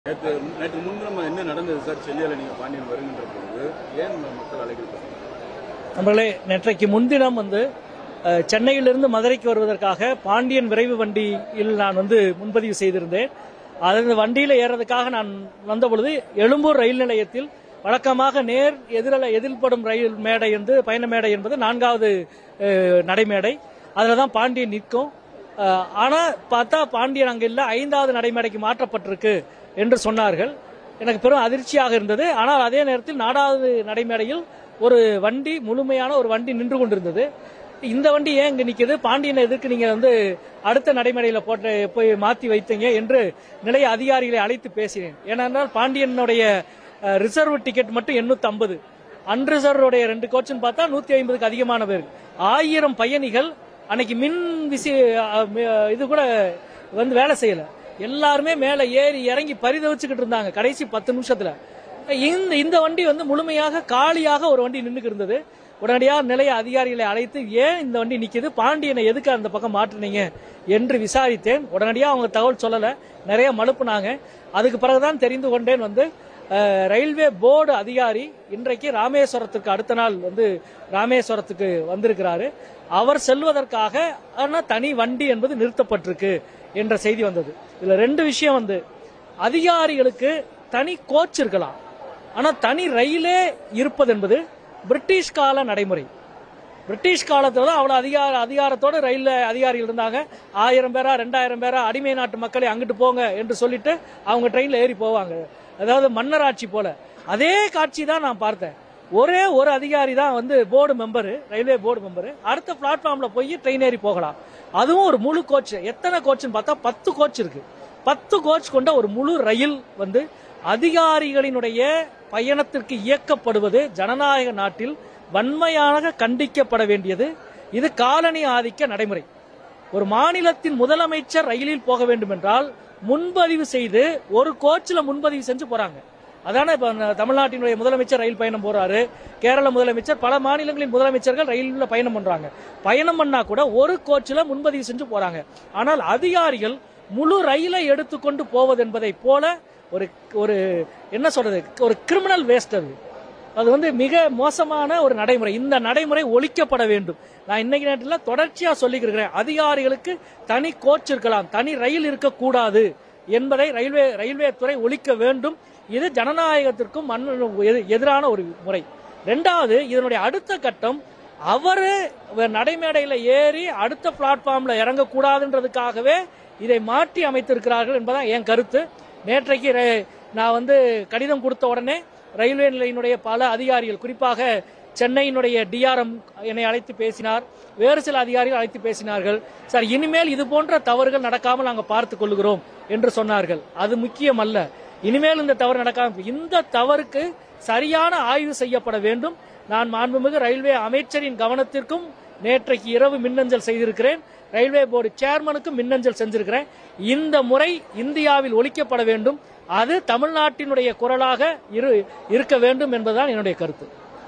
நேற்று நேற்று முன்தினம் என்ன நடந்தது சார் செல்லியால நீங்க பாண்டியன் வருகின்ற பொழுது ஏன் மக்கள் அழைக்கிறது நம்மளே நேற்றைக்கு முன்தினம் வந்து அஹ், சென்னையிலிருந்து மதுரைக்கு வருவதற்காக பாண்டியன் விரைவு வண்டியில் நான் வந்து முன்பதிவு செய்திருந்தேன் அந்த வண்டியில் ஏறதுக்காக நான் வந்த பொழுது எழும்பூர் ரயில் நிலையத்தில் வழக்கமாக நேர் எதிரல எதிர்படும் ரயில் மேடை வந்து பயண மேடை என்பது நான்காவது அஹ், நடைமேடை அதில் தான் பாண்டியன் நிற்கும் அஹ், ஆனா பார்த்தா பாண்டியன் அங்க இல்ல ஐந்தாவது நடைமேடைக்கு மாற்றப்பட்டிருக்கு என்று சொன்னார்கள் எனக்கு பெரும் அதிர்ச்சியாக இருந்தது ஆனால் அதே நேரத்தில் நாடாவது நடைமேடையில் ஒரு வண்டி முழுமையான ஒரு வண்டி நின்று கொண்டிருந்தது இந்த வண்டி ஏன் இங்க நிக்குது பாண்டியனை எதற்கு நீங்க வந்து அடுத்த நடைமேடையில போட்டு போய் மாத்தி வைத்தீங்க என்று நிலைய அதிகாரிகளை அழைத்து பேசினேன் ஏனென்றால் பாண்டியனுடைய ரிசர்வ் டிக்கெட் மட்டும் எண்ணூத்தி ஐம்பது அன்ரிசர்வுடைய ரெண்டு கோச்சுன்னு பார்த்தா நூத்தி ஐம்பதுக்கு அதிகமான பேர் ஆயிரம் பயணிகள் அன்னைக்கு மின் விசி அஹ், மி- இது கூட வந்து வேலை செய்யல எல்லாருமே மேல ஏறி இறங்கி பரிதவிச்சுக்கிட்டு இருந்தாங்க கடைசி பத்து நிமிஷத்துல இந்த இந்த வண்டி வந்து முழுமையாக காலியாக ஒரு வண்டி நின்னுக்கு இருந்தது உடனடியாக நிலைய அதிகாரிகளை அழைத்து ஏன் இந்த வண்டி நிக்குது பாண்டியனை எதுக்கு அந்த பக்கம் மாற்றுனீங்க என்று விசாரித்தேன் உடனடியாக அவங்க தகவல் சொல்லல நிறைய மழுப்புனாங்க அதுக்கு பிறகுதான் தெரிந்து கொண்டேன் வந்து அஹ், ரயில்வே போர்டு அதிகாரி இன்றைக்கு ராமேஸ்வரத்துக்கு அடுத்த நாள் வந்து ராமேஸ்வரத்துக்கு வந்திருக்கிறாரு அவர் செல்வதற்காக ஆனா தனி வண்டி என்பது நிறுத்தப்பட்டிருக்கு என்ற செய்தி வந்தது இதுல ரெண்டு விஷயம் வந்து அதிகாரிகளுக்கு தனி கோச் இருக்கலாம் ஆனா தனி ரயிலே இருப்பது என்பது பிரிட்டிஷ் கால நடைமுறை பிரிட்டிஷ் காலத்துல தான் அவ்வளவு அதிகார அதிகாரத்தோட ரயில்ல அதிகாரிகள் இருந்தாங்க ஆயிரம் பேரா ரெண்டாயிரம் பேரா அடிமை நாட்டு மக்களை அங்கிட்டு போங்க என்று சொல்லிட்டு அவங்க ட்ரெயின்ல ஏறி போவாங்க அதாவது மன்னராட்சி போல அதே காட்சி தான் நான் பார்த்தேன் ஒரே ஒரு அதிகாரி தான் வந்து board member railway board member அடுத்த பிளாட்ஃபார்ம்ல போய் ட்ரெயின் ஏறி போகலாம் அதுவும் ஒரு முழு கோச் எத்தனை கோச்னு பார்த்தா பத்து கோச் இருக்கு பத்து கோச் கொண்ட ஒரு முழு ரயில் வந்து அதிகாரிகளினுடைய பயணத்திற்கு இயக்கப்படுவது ஜனநாயக நாட்டில் வன்மையாக கண்டிக்கப்பட வேண்டியது இது காலனி ஆதிக்க நடைமுறை ஒரு மாநிலத்தின் முதலமைச்சர் ரயிலில் போக வேண்டும் என்றால் முன்பதிவு செய்து ஒரு கோச்சில் முன்பதிவு செஞ்சு போறாங்க அதானே இப்ப ந- தமிழ்நாட்டினுடைய முதலமைச்சர் ரயில் பயணம் போறாரு கேரள முதலமைச்சர் பல மாநிலங்களின் முதலமைச்சர்கள் ரயிலில் பயணம் பண்றாங்க பயணம் பண்ணா கூட ஒரு கோச்சில் முன்பதிவு செஞ்சு போறாங்க ஆனால் அதிகாரிகள் முழு ரயிலை எடுத்துக்கொண்டு போவது என்பதை போல ஒரு ஒரு என்ன சொல்றது ஒரு கிரிமினல் வேஸ்ட் அது அது வந்து மிக மோசமான ஒரு நடைமுறை இந்த நடைமுறை ஒழிக்கப்பட வேண்டும் நான் இன்னைக்கு நேரத்தில் தொடர்ச்சியா சொல்லிக்கிறேன் அதிகாரிகளுக்கு தனி கோச் இருக்கலாம் தனி ரயில் இருக்கக்கூடாது என்பதை ரயில்வே ரயில்வே துறை ஒழிக்க வேண்டும் இது ஜனநாயகத்திற்கும் மண்ணு எதி- எதிரான ஒரு முறை ரெண்டாவது இதனுடைய அடுத்த கட்டம் அவரு நடைமேடையில ஏறி அடுத்த பிளாட்ஃபார்ம்ல இறங்கக்கூடாதுன்றதுக்காகவே இதை மாற்றி அமைத்திருக்கிறார்கள் என்பதான் என் கருத்து நேற்றைக்கு ரே- நான் வந்து கடிதம் கொடுத்த உடனே ரயில்வே நிலையினுடைய பல அதிகாரிகள் குறிப்பாக சென்னையினுடைய டிஆர்எம் என்னை அழைத்து பேசினார் வேறு சில அதிகாரிகள் அழைத்து பேசினார்கள் சார் இனிமேல் இது போன்ற தவறுகள் நடக்காமல் நாங்கள் பார்த்துக் கொள்கிறோம் என்று சொன்னார்கள் அது முக்கியம் அல்ல இனிமேல் இந்த தவறு நடக்காம இந்த தவறுக்கு சரியான ஆய்வு செய்யப்பட வேண்டும் நான் மாண்புமிகு ரயில்வே அமைச்சரின் கவனத்திற்கும் நேற்றைக்கு இரவு மின்னஞ்சல் செய்திருக்கிறேன் ரயில்வே போர்டு சேர்மனுக்கும் மின்னஞ்சல் செஞ்சிருக்கிறேன் இந்த முறை இந்தியாவில் ஒழிக்கப்பட வேண்டும் அது தமிழ்நாட்டினுடைய குரலாக இரு இருக்க வேண்டும் என்பதுதான் என்னுடைய கருத்து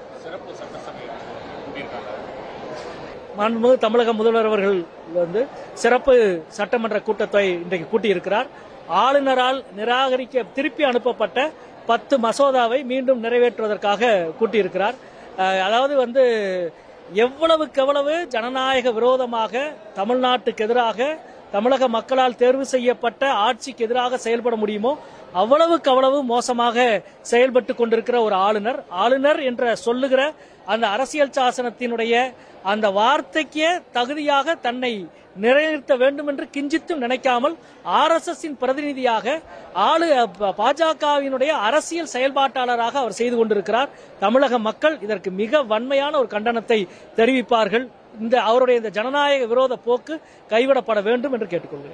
மாண்புமிகு தமிழக முதல்வர் அவர்கள் வந்து சிறப்பு சட்டமன்ற கூட்டத்தை இன்றைக்கு கூட்டியிருக்கிறார் ஆளுநரால் நிராகரிக்க திருப்பி அனுப்பப்பட்ட பத்து மசோதாவை மீண்டும் நிறைவேற்றுவதற்காக கூட்டியிருக்கிறார் அஹ், அதாவது வந்து எவ்வளவுக்கு எவ்வளவு ஜனநாயக விரோதமாக தமிழ்நாட்டுக்கு எதிராக தமிழக மக்களால் தேர்வு செய்யப்பட்ட ஆட்சிக்கு எதிராக செயல்பட முடியுமோ அவ்வளவுக்கு அவ்வளவு மோசமாக செயல்பட்டு கொண்டிருக்கிற ஒரு ஆளுநர் ஆளுநர் என்ற சொல்லுகிற அந்த அரசியல் சாசனத்தினுடைய அந்த வார்த்தைக்கே தகுதியாக தன்னை நிறைநிறுத்த வேண்டும் என்று கிஞ்சித்தும் நினைக்காமல் ஆர்எஸ்எஸ் பிரதிநிதியாக ஆளு பாஜகவினுடைய அரசியல் செயல்பாட்டாளராக அவர் செய்து கொண்டிருக்கிறார் தமிழக மக்கள் இதற்கு மிக வன்மையான ஒரு கண்டனத்தை தெரிவிப்பார்கள் இந்த அவருடைய இந்த ஜனநாயக விரோத போக்கு கைவிடப்பட வேண்டும் என்று கேட்டுக்கொள்கிறேன்